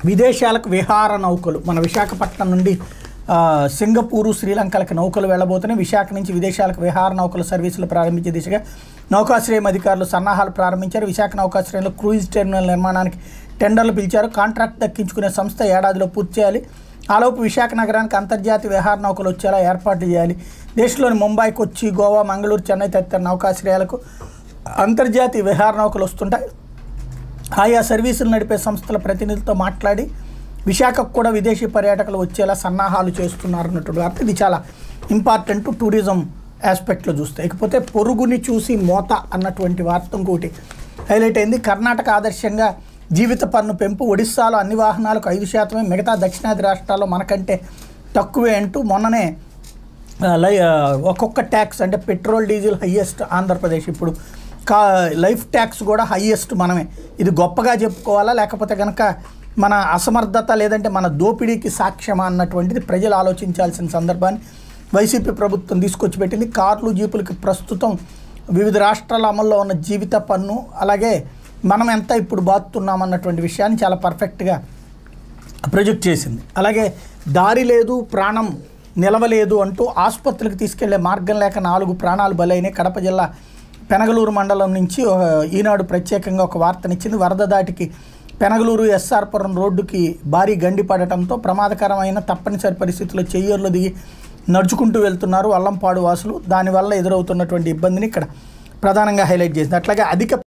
విదేశాలకు విహార నౌకలు మన విశాఖపట్నం నుండి ఆ, సింగపూరు శ్రీలంకలకు నౌకలు వెళ్ళబోతున్నాయి విశాఖ నుంచి విదేశాలకు విహార నౌకల సర్వీసులు ప్రారంభించే దిశగా నౌకాశ్రయం అధికారులు సన్నాహాలు ప్రారంభించారు విశాఖ నౌకాశ్రయంలో క్రూయిజ్ టెర్మినల్ నిర్మాణానికి టెండర్లు పిలిచారు కాంట్రాక్ట్ దక్కించుకునే సంస్థ ఏడాదిలో పూర్తి చేయాలి ఆలోపు విశాఖ నగరానికి అంతర్జాతీయ విహార నౌకలు వచ్చేలా ఏర్పాట్లు చేయాలి దేశంలోని ముంబై కొచ్చి గోవా మంగళూరు చెన్నై తదితర నౌకాశ్రయాలకు అంతర్జాతీయ విహార నౌకలు వస్తుంటాయి ఆయా సర్వీసులు నడిపే సంస్థల ప్రతినిధులతో మాట్లాడి విశాఖకు కూడా విదేశీ పర్యాటకులు వచ్చేలా సన్నాహాలు చేస్తున్నారు అన్నటువంటి వార్త ఇది చాలా ఇంపార్టెంట్ టూరిజం ఆస్పెక్ట్లో చూస్తే ఇకపోతే పొరుగుని చూసి మోత అన్నటువంటి వార్త ఇంకోటి హైలైట్ అయింది కర్ణాటక ఆదర్శంగా జీవిత పన్ను పెంపు ఒడిస్సాలో అన్ని వాహనాలకు ఐదు శాతమే మిగతా దక్షిణాది రాష్ట్రాల్లో మనకంటే తక్కువే అంటూ మొన్ననే ఆ, లై ఆ, ఒక్కొక్క ట్యాక్స్ అంటే పెట్రోల్ డీజిల్ హయ్యెస్ట్ ఆంధ్రప్రదేశ్ ఇప్పుడు కా లైఫ్ ట్యాక్స్ కూడా హయ్యెస్ట్ మనమే ఇది గొప్పగా చెప్పుకోవాలా లేకపోతే కనుక మన అసమర్థత లేదంటే మన దోపిడీకి సాక్ష్యమా అన్నటువంటిది ప్రజలు ఆలోచించాల్సిన సందర్భాన్ని వైసీపీ ప్రభుత్వం తీసుకొచ్చి పెట్టింది కార్లు జీపులకి ప్రస్తుతం వివిధ రాష్ట్రాల అమల్లో ఉన్న జీవిత పన్ను అలాగే మనం ఎంత ఇప్పుడు బాతున్నాం అన్నటువంటి విషయాన్ని చాలా పర్ఫెక్ట్గా ప్రొజెక్ట్ చేసింది అలాగే దారి లేదు ప్రాణం నిలవలేదు అంటూ ఆసుపత్రికి తీసుకెళ్లే మార్గం లేక నాలుగు ప్రాణాలు బలైనాయి కడప జిల్లా పెనగలూరు మండలం నుంచి ఆ, ఈనాడు ప్రత్యేకంగా ఒక వార్తనిచ్చింది వరద దాటికి పెనగలూరు ఎస్ఆర్పురం రోడ్డుకి భారీ గండి పడటంతో ప్రమాదకరమైన తప్పనిసరి పరిస్థితుల్లో చెయ్యూరులో దిగి నడుచుకుంటూ వెళ్తున్నారు అల్లంపాడు వాసులు దానివల్ల ఎదురవుతున్నటువంటి ఇబ్బందిని ఇక్కడ ప్రధానంగా హైలైట్ చేసింది అట్లాగే అధిక